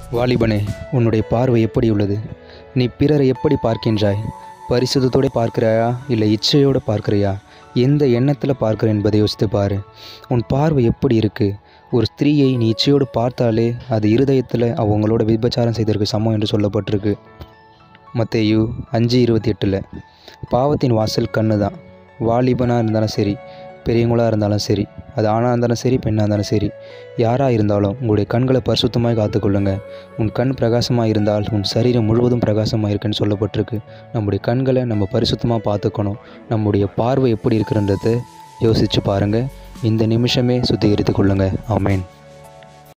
வாலிபனே உன்னுடைய பார்வை எப்படி உள்ளது நீ பிறரை எப்படி பார்க்கின்றாய் பரிசுத்தத்தோடு பார்க்கிறாயா இல்லை இச்சையோடு பார்க்கிறியா எந்த எண்ணத்தில் பார்க்கிற என்பதை யோசித்து பாரு உன் பார்வை எப்படி இருக்குது ஒரு ஸ்திரீயை நீ இச்சையோடு பார்த்தாலே அது இருதயத்தில் அவங்களோட விபச்சாரம் செய்ததற்கு சமம் என்று சொல்லப்பட்டிருக்கு மத்தேயு அஞ்சு இருபத்தி எட்டில் பாவத்தின் வாசல் கண்ணு தான் வாலிபனாக இருந்தாலும் சரி பெரியவங்களாக இருந்தாலும் சரி அது ஆணாக இருந்தாலும் சரி பெண்ணாக இருந்தாலும் சரி யாராக இருந்தாலும் உங்களுடைய கண்களை பரிசுத்தமாய் காத்துக்கொள்ளுங்க உன் கண் பிரகாசமாக இருந்தால் உன் சரீரம் முழுவதும் பிரகாசமாக இருக்குன்னு சொல்லப்பட்டிருக்கு நம்முடைய கண்களை நம்ம பரிசுத்தமாக பார்த்துக்கணும் நம்முடைய பார்வை எப்படி இருக்குன்றதை யோசித்து பாருங்கள் இந்த நிமிஷமே சுத்திகரித்து கொள்ளுங்க ஆமேன்